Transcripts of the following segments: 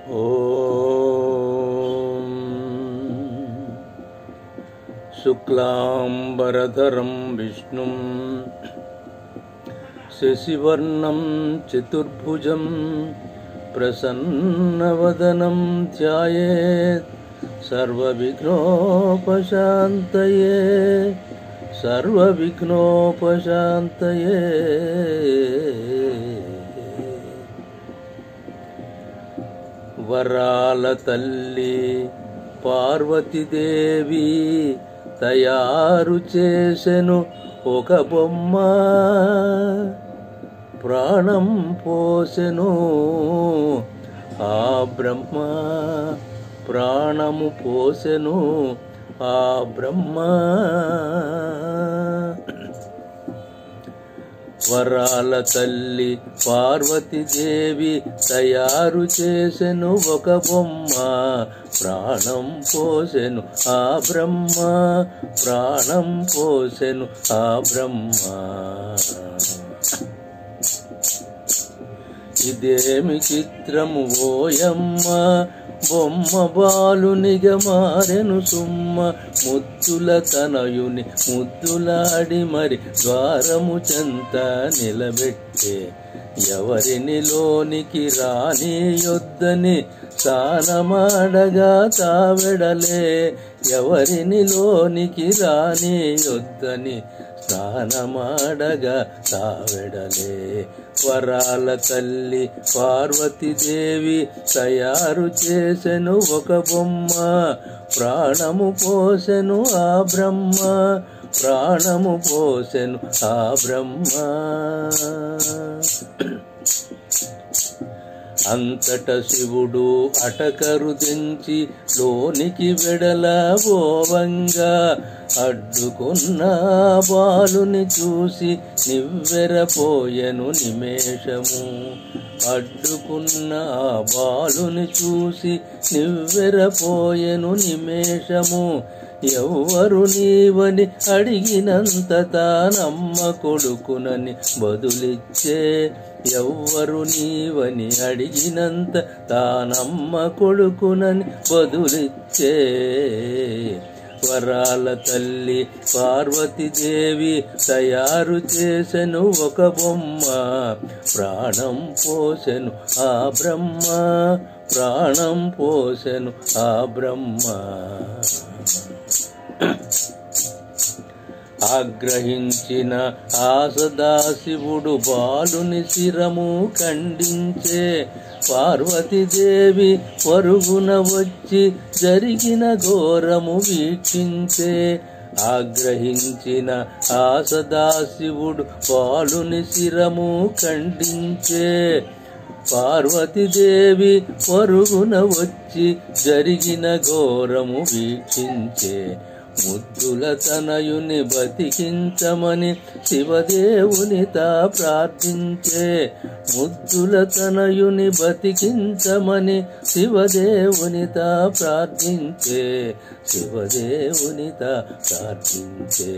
ॐ शुक्लाम्बरधरं विष्णुं शशिवर्णं चतुर्भुजं प्रसन्नवदनं ध्यायेत् सर्वविघ्नोपशान्तये सर्वविघ्नोपशान्तये వరాల తల్లి పార్వతీదేవి తయారు చేసెను ఒక బొమ్మ ప్రాణం పోసెను ఆ బ్రహ్మ ప్రాణము పోసెను ఆ బ్రహ్మ వరాల తల్లి పార్వతీదేవి తయారు చేసెను ఒక బొమ్మ ప్రాణం పోసెను ఆ బ్రహ్మ ప్రాణం పోసెను ఆ బ్రహ్మ ఇదేమి చిత్రము ఓయమ్మ బొమ్మ బాలునిగా మారెను సుమ్మ ముద్దుల తనయుని ముద్దులాడి మరి ద్వారము చెంత నిలబెట్టే ఎవరిని లోనికి రానియొద్దని సానమాడగా తావెడలే ఎవరిని లోనికి రానియొద్దని స్నానమాడగా తావెడలే వరాల తల్లి పార్వతీదేవి తయారు చేసెను ఒక బొమ్మ ప్రాణము పోసెను ఆ బ్రహ్మ ప్రాణము పోసెను ఆ బ్రహ్మ అంతట శివుడు అటకరు దించి లోనికి వెడల ఓవంగా అడ్డుకున్న బాలుని చూసి నివ్వెరపోయెను నిమేషము అడ్డుకున్న ఆ బాలుని చూసి నివ్వెరపోయెను నిమేషము ఎవ్వరు నీవని అడిగినంత తానమ్మ కొడుకునని బదులిచ్చే ఎవ్వరు నీవని అడిగినంత తానమ్మ కొడుకునని బదులిచ్చే వరాల తల్లి పార్వతీదేవి తయారు చేసెను ఒక బొమ్మ ప్రాణం పోసెను ఆ బ్రహ్మ ప్రాణం పోసెను ఆ బ్రహ్మ ఆగ్రహించిన ఆ సదాశివుడు బాలుని శిరము ఖండించే పార్వతీదేవి పరుగున వచ్చి జరిగిన ఘోరము వీక్షించే ఆగ్రహించిన ఆ సదాశివుడు బాలుని శిరము ఖండించే పార్వతీదేవి పరుగున వచ్చి జరిగిన ఘోరము వీక్షించే ముద్దుల తనయుని బతికించమని శివదేవుని తా ప్రార్థించే ముద్దుల తనయుని బతికించమని శివదేవుని తా ప్రార్థించే శివదేవుని తా ప్రార్థించే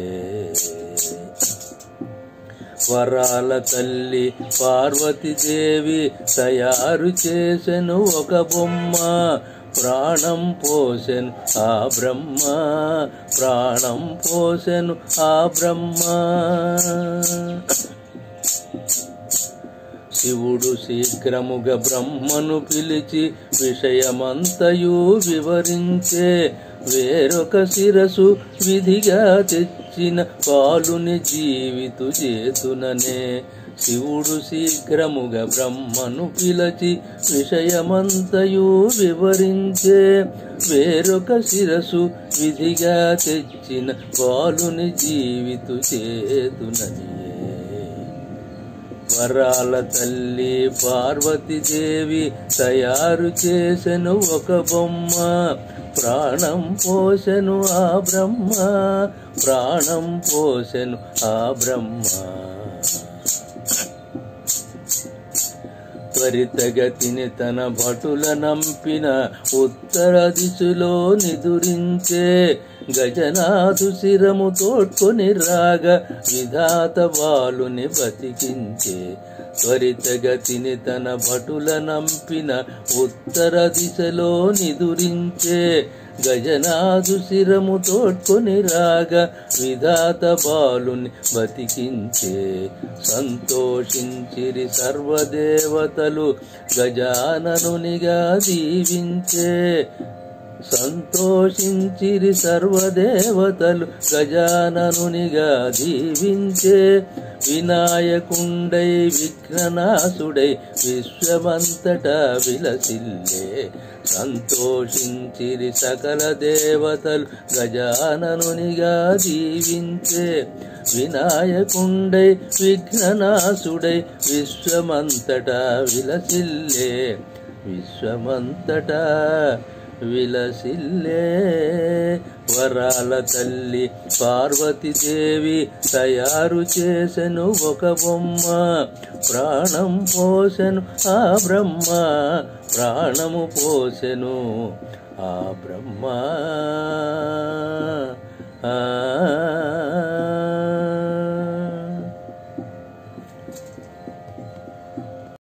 వరాల తల్లి పార్వతీదేవి తయారు చేసెను ఒక బొమ్మ ప్రాణం పోసెను ఆ బ్రహ్మ ప్రాణం పోసెను ఆ బ్రహ్మ శివుడు శీఘ్రముగా బ్రహ్మను పిలిచి విషయమంతయు వివరించే వేరొక శిరసు విధిగా తెచ్చిన పాలుని జీవితు చేతుననే శివుడు శీఘ్రముగా బ్రహ్మను పిలచి విషయమంతయు వివరించే వేరొక శిరసు విధిగా తెచ్చిన పాలుని జీవితు చేతునని వరాల తల్లి పార్వతీదేవి తయారు చేసెను ఒక బొమ్మ ప్రాణం పోసెను ఆ బ్రహ్మ ప్రాణం పోసెను ఆ బ్రహ్మ త్వరితగతిని తన భటుల నంపిన ఉత్తర దిశలో నిదురించే గజనాథు శిరము తోడ్కొని రాగ విధాత బాలుని బతికించే త్వరితగతిని తన భటుల నంపిన ఉత్తర దిశలో నిదురించే గజనాథు శిరము తోడ్కొని రాగా విధాత బాలుని బతికించే సంతోషించిరి సర్వదేవతలు గజాననునిగా దీవించే సంతోషించిరి సర్వదేవతలు గజాననునిగా దీవించే వినాయకుండై విఘ్ననాశుడై విశ్వమంతటా విలసిల్లే సంతోషించిరి సకల దేవతలు గజాననునిగా దీవించే వినాయకుండై విఘ్ననాశుడై విశ్వమంతటా విలసిల్లే విశ్వమంతటా విలసిల్లే వరాల తల్లి పార్వతీదేవి తయారు చేసెను ఒక బొమ్మ ప్రాణం పోసెను ఆ బ్రహ్మ ప్రాణము పోసెను ఆ బ్రహ్మ